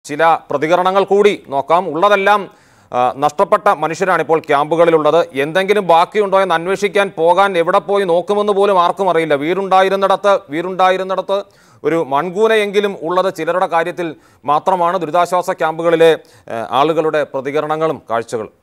ചില പ്രതികരണങ്ങൾ കൂടി നോക്കാം ഉള്ളതെല്ലാം ആ, നഷ്ടപ്പെട്ട മനുഷ്യരാണ് ഇപ്പോൾ ക്യാമ്പുകളിലുള്ളത് എന്തെങ്കിലും ബാക്കിയുണ്ടോ എന്ന് അന്വേഷിക്കാൻ പോകാൻ എവിടെ പോയി നോക്കുമെന്ന് പോലും ആർക്കും അറിയില്ല വീടുണ്ടായിരുന്നിടത്ത് വീടുണ്ടായിരുന്നിടത്ത് ഒരു മൺകൂനയെങ്കിലും ഉള്ളത് ചിലരുടെ കാര്യത്തിൽ മാത്രമാണ് ദുരിതാശ്വാസ ക്യാമ്പുകളിലെ ആ, ആളുകളുടെ പ്രതികരണങ്ങളും കാഴ്ചകളും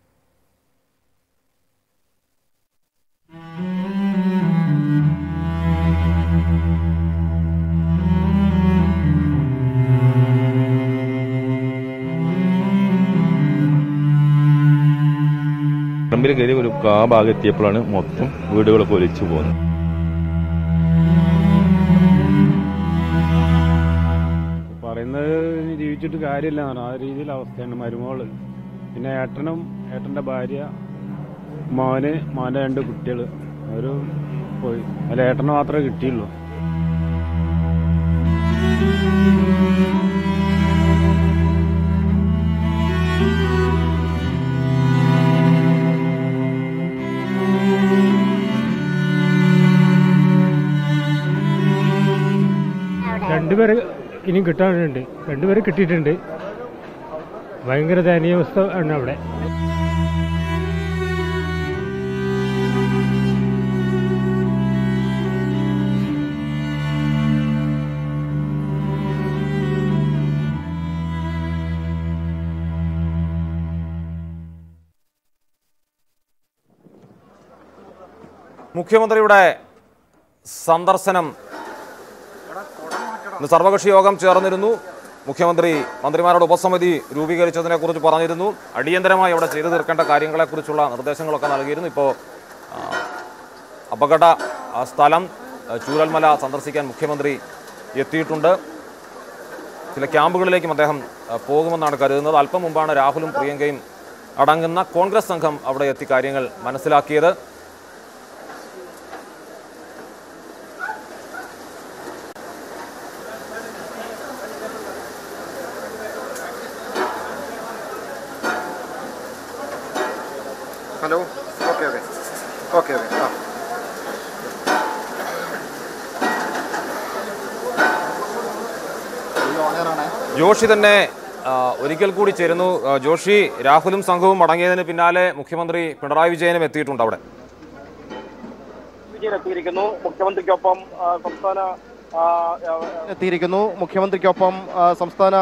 പറമ്പിൽ കയറി ഒരു കാ ഭാഗം എത്തിയപ്പോഴാണ് മൊത്തം വീടുകളൊക്കെ ഒലിച്ചു പോകുന്നത് പറയുന്നത് ജീവിച്ചിട്ട് കാര്യമില്ല എന്നാണ് ആ രീതിയിൽ അവസ്ഥയാണ് മരുമോള് പിന്നെ ഏട്ടനും ഏട്ടന്റെ ഭാര്യ മോന് മോന്റെ രണ്ട് കുട്ടികൾ അവര് പോയി അല്ല ഏട്ടനെ മാത്രമേ കിട്ടിയുള്ളൂ രണ്ടുപേരെ ഇനിയും കിട്ടാനുണ്ട് രണ്ടുപേരെ കിട്ടിയിട്ടുണ്ട് ഭയങ്കര ദയനീയാവസ്ഥ ആണ് അവിടെ മുഖ്യമന്ത്രിയുടെ സന്ദർശനം ഇന്ന് സർവകക്ഷി യോഗം ചേർന്നിരുന്നു മുഖ്യമന്ത്രി മന്ത്രിമാരുടെ ഉപസമിതി രൂപീകരിച്ചതിനെ കുറിച്ച് പറഞ്ഞിരുന്നു അടിയന്തരമായി അവിടെ ചെയ്തു തീർക്കേണ്ട കാര്യങ്ങളെക്കുറിച്ചുള്ള നിർദ്ദേശങ്ങളൊക്കെ നൽകിയിരുന്നു ഇപ്പോൾ ആ, അപകട ആ, സ്ഥലം ആ, ചൂരൽമല സന്ദർശിക്കാൻ മുഖ്യമന്ത്രി എത്തിയിട്ടുണ്ട് ചില ക്യാമ്പുകളിലേക്കും അദ്ദേഹം ആ, പോകുമെന്നാണ് കരുതുന്നത് അല്പം മുമ്പാണ് രാഹുലും പ്രിയങ്കയും അടങ്ങുന്ന കോൺഗ്രസ് സംഘം അവിടെ എത്തി കാര്യങ്ങൾ മനസ്സിലാക്കിയത് hello okay okay okay okay ആ ജോഷി തന്നെ ആ, ഒരിക്കൽ കൂടി ചേരുന്നു ആ, ജോഷി രാഹുലും സംഘവും മടങ്ങിയതിന് പിന്നാലെ മുഖ്യമന്ത്രി പിണറായി വിജയനും എത്തിയിട്ടുണ്ട് അവിടെ വിജയൻ എത്തിയിരിക്കുന്നു മുഖ്യമന്ത്രിക്കൊപ്പം ആ, സംസ്ഥാന ആ, ആ, എത്തിയിരിക്കുന്നു മുഖ്യമന്ത്രിക്കൊപ്പം ആ, സംസ്ഥാന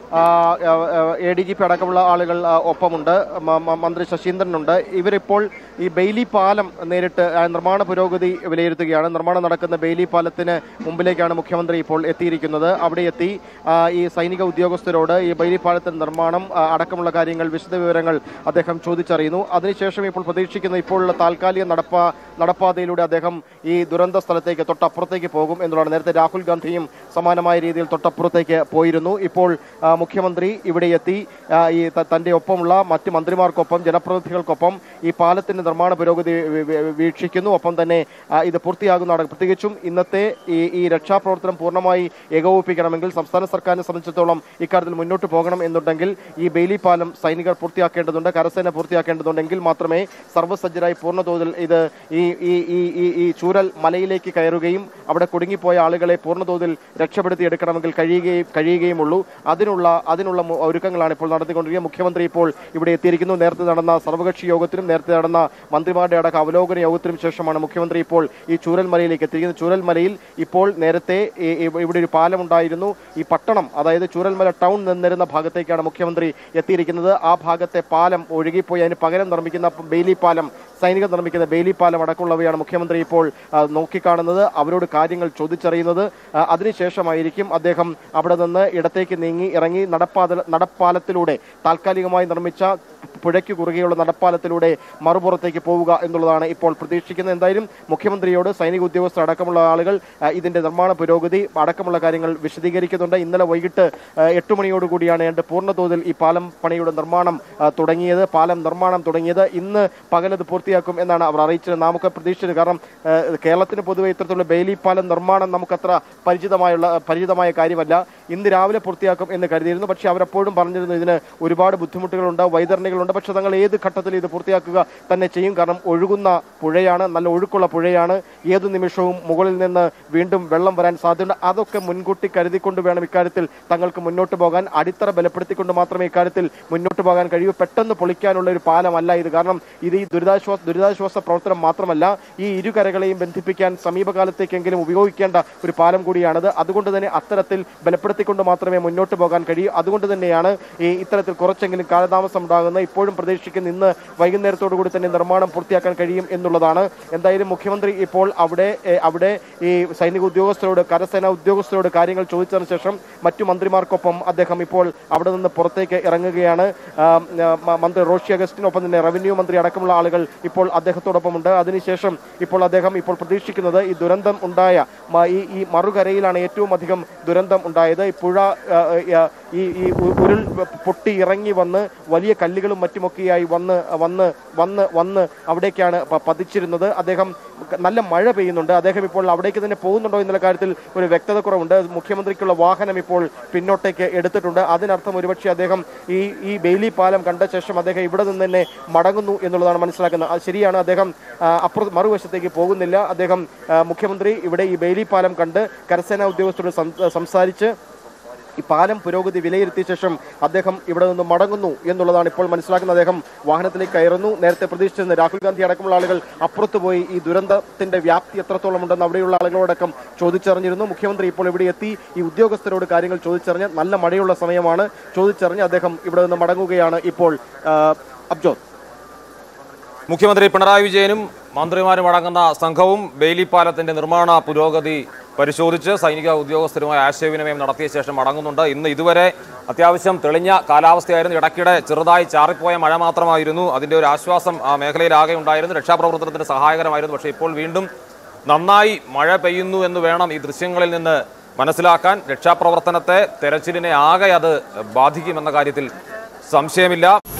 എ ഡി ജി പി അടക്കമുള്ള ആളുകൾ ആ, ഒപ്പമുണ്ട് മ- മ- മന്ത്രി ശശീന്ദ്രനുണ്ട് ഇവരിപ്പോൾ ഈ ബെയിലി പാലം നേരിട്ട് ആ, നിർമ്മാണ പുരോഗതി വിലയിരുത്തുകയാണ് നിർമ്മാണം നടക്കുന്ന ബെയിലി പാലത്തിന് മുമ്പിലേക്കാണ് മുഖ്യമന്ത്രി ഇപ്പോൾ എത്തിയിരിക്കുന്നത് അവിടെ എത്തി ആ, ഈ സൈനിക ഉദ്യോഗസ്ഥരോട് ഈ ബെയിലി പാലത്തിന്റെ നിർമ്മാണം ആ, അടക്കമുള്ള കാര്യങ്ങൾ വിശദവിവരങ്ങൾ അദ്ദേഹം ചോദിച്ചറിയുന്നു അതിനുശേഷം ഇപ്പോൾ പ്രതീക്ഷിക്കുന്ന ഇപ്പോഴുള്ള താൽക്കാലിക നടപ്പാ നടപ്പാതയിലൂടെ അദ്ദേഹം ഈ ദുരന്ത സ്ഥലത്തേക്ക് തൊട്ടപ്പുറത്തേക്ക് പോകും എന്നുള്ളതാണ് നേരത്തെ രാഹുൽ ഗാന്ധിയും സമാനമായ രീതിയിൽ തൊട്ടപ്പുറത്തേക്ക് പോയിരുന്നു ഇപ്പോൾ ആ, മുഖ്യമന്ത്രി ഇവിടെ എത്തി ആ, ഈ ത- തന്റെ ഒപ്പമുള്ള മറ്റ് മന്ത്രിമാർക്കൊപ്പം ജനപ്രതിനിധികൾക്കൊപ്പം ഈ പാലത്തിന്റെ നിർമ്മാണ പുരോഗതി വി- വി- വീക്ഷിക്കുന്നു ഒപ്പം തന്നെ ആ, ഇത് പൂർത്തിയാകുന്നതാണ് പ്രത്യേകിച്ചും ഇന്നത്തെ ഈ ഈ രക്ഷാപ്രവർത്തനം പൂർണ്ണമായി ഏകോപിപ്പിക്കണമെങ്കിൽ സംസ്ഥാന സർക്കാരിനെ സംബന്ധിച്ചിടത്തോളം ഇക്കാര്യത്തിൽ മുന്നോട്ട് പോകണം എന്നുണ്ടെങ്കിൽ ഈ ബെയിലി പാലം സൈനികർ പൂർത്തിയാക്കേണ്ടതുണ്ട് കരസേന പൂർത്തിയാക്കേണ്ടതുണ്ടെങ്കിൽ മാത്രമേ സർവ്വസജ്ജരായി പൂർണ്ണതോതിൽ ഇത് ഈ ഈ ഈ ഈ ഈ ചൂരൽ മലയിലേക്ക് കയറുകയും അവിടെ കുടുങ്ങിപ്പോയ ആളുകളെ പൂർണ്ണതോതിൽ രക്ഷപ്പെടുത്തിയെടുക്കണമെങ്കിൽ കഴിയുകയും കഴിയുകയുമുള്ളൂ അതിനുള്ള അതിനുള്ള മു- ഒരുക്കങ്ങളാണ് ഇപ്പോൾ നടത്തിക്കൊണ്ടിരിക്കുന്നത് മുഖ്യമന്ത്രി ഇപ്പോൾ ഇവിടെ എത്തിയിരിക്കുന്നു നേരത്തെ നടന്ന സർവകക്ഷി യോഗത്തിനും നേരത്തെ നടന്ന മന്ത്രിമാരുടെ അടക്കം അവലോകന യോഗത്തിനും ശേഷമാണ് മുഖ്യമന്ത്രി ഇപ്പോൾ ഈ ചൂരൽമലയിലേക്ക് എത്തിയിരിക്കുന്നത് ചൂരൽമലയിൽ ഇപ്പോൾ നേരത്തെ ഈ- ഈ- ഇവിടെ ഒരു പാലം ഉണ്ടായിരുന്നു ഈ പട്ടണം അതായത് ചൂരൽമല ടൗൺ നിന്നിരുന്ന ഭാഗത്തേക്കാണ് മുഖ്യമന്ത്രി എത്തിയിരിക്കുന്നത് ആ ഭാഗത്തെ പാലം ഒഴുകിപ്പോയി അതിന് പകരം നിർമ്മിക്കുന്ന ബെയിലി പാലം സൈനികർ നിർമ്മിക്കുന്ന ബെയിലി പാലം അടക്കമുള്ളവയാണ് മുഖ്യമന്ത്രി ഇപ്പോൾ ആ, നോക്കിക്കാണുന്നത് അവരോട് കാര്യങ്ങൾ ചോദിച്ചറിയുന്നത് ആ, അതിനുശേഷമായിരിക്കും അദ്ദേഹം അവിടെ നിന്ന് ഇടത്തേക്ക് നീങ്ങി ഇറങ്ങി നടപ്പാത നടപ്പാലത്തിലൂടെ താൽക്കാലികമായി നിർമ്മിച്ച പുഴയ്ക്ക് കുറുകെയുള്ള നടപ്പാലത്തിലൂടെ മറുപുറത്തേക്ക് പോവുക എന്നുള്ളതാണ് ഇപ്പോൾ പ്രതീക്ഷിക്കുന്നത് എന്തായാലും മുഖ്യമന്ത്രിയോട് സൈനിക ഉദ്യോഗസ്ഥർ അടക്കമുള്ള ആളുകൾ ആ, ഇതിന്റെ നിർമ്മാണ പുരോഗതി അടക്കമുള്ള കാര്യങ്ങൾ വിശദീകരിക്കുന്നുണ്ട് ഇന്നലെ വൈകിട്ട് ആ, എട്ട് മണിയോടുകൂടിയാണ് ഏതാണ്ട് പൂർണ്ണതോതിൽ ഈ പാലം പണിയുടെ നിർമ്മാണം ആ, തുടങ്ങിയത് പാലം നിർമ്മാണം തുടങ്ങിയത് ഇന്ന് പകലത് പൂർത്തിയാക്കും എന്നാണ് അവർ അറിയിച്ചത് നമുക്ക് പ്രതീക്ഷിച്ചത് കാരണം ആ, കേരളത്തിന് പൊതുവെ ഇത്തരത്തിലുള്ള ബെയിലി പാലം നിർമ്മാണം നമുക്കത്ര പരിചിതമായുള്ള പരിചിതമായ കാര്യമല്ല ഇന്ന് രാവിലെ പൂർത്തിയാക്കും എന്ന് കരുതിയിരുന്നു പക്ഷേ അവരെപ്പോഴും പറഞ്ഞിരുന്നു ഇതിന് ഒരുപാട് ബുദ്ധിമുട്ടുകളുണ്ട് വൈതരണികൾ നടപടികളുണ്ട് പക്ഷെ തങ്ങൾ ഏത് ഘട്ടത്തിൽ ഇത് പൂർത്തിയാക്കുക തന്നെ ചെയ്യും കാരണം ഒഴുകുന്ന പുഴയാണ് നല്ല ഒഴുക്കുള്ള പുഴയാണ് ഏതു നിമിഷവും മുകളിൽ നിന്ന് വീണ്ടും വെള്ളം വരാൻ സാധ്യതയുണ്ട് അതൊക്കെ മുൻകൂട്ടി കരുതിക്കൊണ്ട് വേണം ഇക്കാര്യത്തിൽ തങ്ങൾക്ക് മുന്നോട്ട് പോകാൻ അടിത്തറ ബലപ്പെടുത്തിക്കൊണ്ട് മാത്രമേ ഇക്കാര്യത്തിൽ മുന്നോട്ട് പോകാൻ കഴിയൂ പെട്ടെന്ന് പൊളിക്കാനുള്ള ഒരു പാലമല്ല ഇത് കാരണം ഇത് ഈ ദുരിതാശ്വാസ ദുരിതാശ്വാസ പ്രവർത്തനം മാത്രമല്ല ഈ ഇരുകരകളെയും ബന്ധിപ്പിക്കാൻ സമീപകാലത്തേക്കെങ്കിലും ഉപയോഗിക്കേണ്ട ഒരു പാലം കൂടിയാണിത് അതുകൊണ്ട് തന്നെ അത്തരത്തിൽ ബലപ്പെടുത്തിക്കൊണ്ട് മാത്രമേ മുന്നോട്ട് പോകാൻ കഴിയൂ അതുകൊണ്ട് തന്നെയാണ് ഈ ഇത്തരത്തിൽ കുറച്ചെങ്കിലും കാലതാമസം ഉണ്ടാകുന്നത് ഇപ്പോഴും പ്രതീക്ഷിക്കുന്ന ഇന്ന് വൈകുന്നേരത്തോടു കൂടി തന്നെ നിർമ്മാണം പൂർത്തിയാക്കാൻ കഴിയും എന്നുള്ളതാണ് എന്തായാലും മുഖ്യമന്ത്രി ഇപ്പോൾ അവിടെ ഏ, അവിടെ ഈ സൈനിക ഉദ്യോഗസ്ഥരോട് കരസേനാ ഉദ്യോഗസ്ഥരോട് കാര്യങ്ങൾ ചോദിച്ചതിന് ശേഷം മറ്റു മന്ത്രിമാർക്കൊപ്പം അദ്ദേഹം ഇപ്പോൾ അവിടെ നിന്ന് പുറത്തേക്ക് ഇറങ്ങുകയാണ് ആ, മ- മന്ത്രി റോഷി അഗസ്റ്റിനൊപ്പം തന്നെ റവന്യൂ മന്ത്രി അടക്കമുള്ള ആളുകൾ ഇപ്പോൾ അദ്ദേഹത്തോടൊപ്പമുണ്ട് അതിനുശേഷം ഇപ്പോൾ അദ്ദേഹം ഇപ്പോൾ പ്രതീക്ഷിക്കുന്നത് ഈ ദുരന്തം ഉണ്ടായ മ- ഈ ഈ മറുകരയിലാണ് ഏറ്റവും അധികം ദുരന്തം ഉണ്ടായത് ഈ പുഴ ആ, ആ, ഈ ഈ ഉ- ഉരുൾ പൊട്ടി ഇറങ്ങി വന്ന് വലിയ കല്ലുകളും മറ്റുമൊക്കെയായി വന്ന് വന്ന് വന്ന് വന്ന് അവിടേക്കാണ് പ- പതിച്ചിരുന്നത് അദ്ദേഹം നല്ല മഴ പെയ്യുന്നുണ്ട് അദ്ദേഹം ഇപ്പോൾ അവിടേക്ക് തന്നെ പോകുന്നുണ്ടോ എന്നുള്ള കാര്യത്തിൽ ഒരു വ്യക്തത കുറവുണ്ട് മുഖ്യമന്ത്രിക്കുള്ള വാഹനം ഇപ്പോൾ പിന്നോട്ടേക്ക് എടുത്തിട്ടുണ്ട് അതിനർത്ഥം ഒരുപക്ഷെ അദ്ദേഹം ഈ ഈ ബെയിലി പാലം കണ്ട ശേഷം അദ്ദേഹം ഇവിടെ നിന്ന് തന്നെ മടങ്ങുന്നു എന്നുള്ളതാണ് മനസ്സിലാക്കുന്നത് അത് ശരിയാണ് അദ്ദേഹം ആ, അപ്പുറത്ത് മറുവശത്തേക്ക് പോകുന്നില്ല അദ്ദേഹം ആ, മുഖ്യമന്ത്രി ഇവിടെ ഈ ബെയിലി പാലം കണ്ട് കരസേനാ ഉദ്യോഗസ്ഥരോട് സം- സംസാരിച്ച് ഈ പാലം പുരോഗതി വിലയിരുത്തിയ ശേഷം അദ്ദേഹം ഇവിടെ നിന്ന് മടങ്ങുന്നു എന്നുള്ളതാണ് ഇപ്പോൾ മനസ്സിലാക്കുന്നത് അദ്ദേഹം വാഹനത്തിലേക്ക് കയറുന്നു നേരത്തെ പ്രതീക്ഷിച്ചിരുന്ന രാഹുൽ ഗാന്ധി അടക്കമുള്ള ആളുകൾ അപ്പുറത്ത് പോയി ഈ ദുരന്തത്തിന്റെ വ്യാപ്തി എത്രത്തോളം ഉണ്ടെന്ന് അവിടെയുള്ള ആളുകളോടക്കം ചോദിച്ചറിഞ്ഞിരുന്നു മുഖ്യമന്ത്രി ഇപ്പോൾ ഇവിടെ എത്തി ഈ ഉദ്യോഗസ്ഥരോട് കാര്യങ്ങൾ ചോദിച്ചറിഞ്ഞ് നല്ല മഴയുള്ള സമയമാണ് ചോദിച്ചറിഞ്ഞ് അദ്ദേഹം ഇവിടെ നിന്ന് മടങ്ങുകയാണ് ഇപ്പോൾ ആ, അബ്ജോദ് മുഖ്യമന്ത്രി പിണറായി വിജയനും മന്ത്രിമാരും അടങ്ങുന്ന സംഘവും ബെയിലി പാലത്തിന്റെ നിർമ്മാണ പുരോഗതി പരിശോധിച്ച് സൈനിക ഉദ്യോഗസ്ഥരുമായി ആശയവിനിമയം നടത്തിയ ശേഷം മടങ്ങുന്നുണ്ട് ഇന്ന് ഇതുവരെ അത്യാവശ്യം തെളിഞ്ഞ കാലാവസ്ഥയായിരുന്നു ഇടയ്ക്കിടെ ചെറുതായി ചാറിപ്പോയ മഴ മാത്രമായിരുന്നു അതിന്റെ ഒരു ആശ്വാസം ആ മേഖലയിലാകെ ഉണ്ടായിരുന്നു രക്ഷാപ്രവർത്തനത്തിന് സഹായകരമായിരുന്നു പക്ഷേ ഇപ്പോൾ വീണ്ടും നന്നായി മഴ പെയ്യുന്നു എന്ന് വേണം ഈ ദൃശ്യങ്ങളിൽ നിന്ന് മനസ്സിലാക്കാൻ രക്ഷാപ്രവർത്തനത്തെ തെരച്ചിലിനെ ആകെ അത് ബാധിക്കുമെന്ന കാര്യത്തിൽ സംശയമില്ല